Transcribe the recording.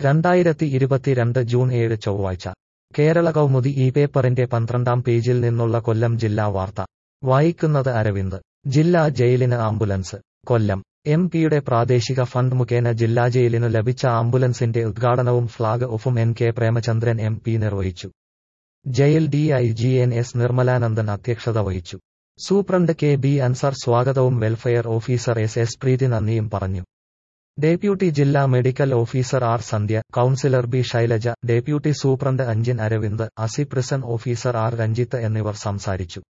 രണ്ടായിരത്തി ഇരുപത്തിരണ്ട് ജൂൺ ഏഴ് ചൊവ്വാഴ്ച കേരള കൗമുദി ഈ പേപ്പറിന്റെ പന്ത്രണ്ടാം പേജിൽ നിന്നുള്ള കൊല്ലം ജില്ലാ വാർത്ത വായിക്കുന്നത് അരവിന്ദ് ജില്ലാ ജയിലിന് ആംബുലൻസ് കൊല്ലം എം പിയുടെ പ്രാദേശിക ഫണ്ട് മുഖേന ജില്ലാ ജയിലിനു ലഭിച്ച ആംബുലൻസിന്റെ ഉദ്ഘാടനവും ഫ്ളാഗ് ഓഫും N K Premachandran M P നിർവഹിച്ചു ജയിൽ D I G N S Nirmalanandan അധ്യക്ഷത വഹിച്ചു സൂപ്രണ്ട് കെ ബി അൻസർ സ്വാഗതവും welfare officer S S Preethi നന്ദിയും പറഞ്ഞു ഡെപ്യൂട്ടി ജില്ലാ medical officer R Sandhya councillor B Shailaja deputy superintendent Anjin Aravind അസി പ്രിസൺ ഓഫീസർ ആർ രഞ്ജിത്ത് എന്നിവർ സംസാരിച്ചു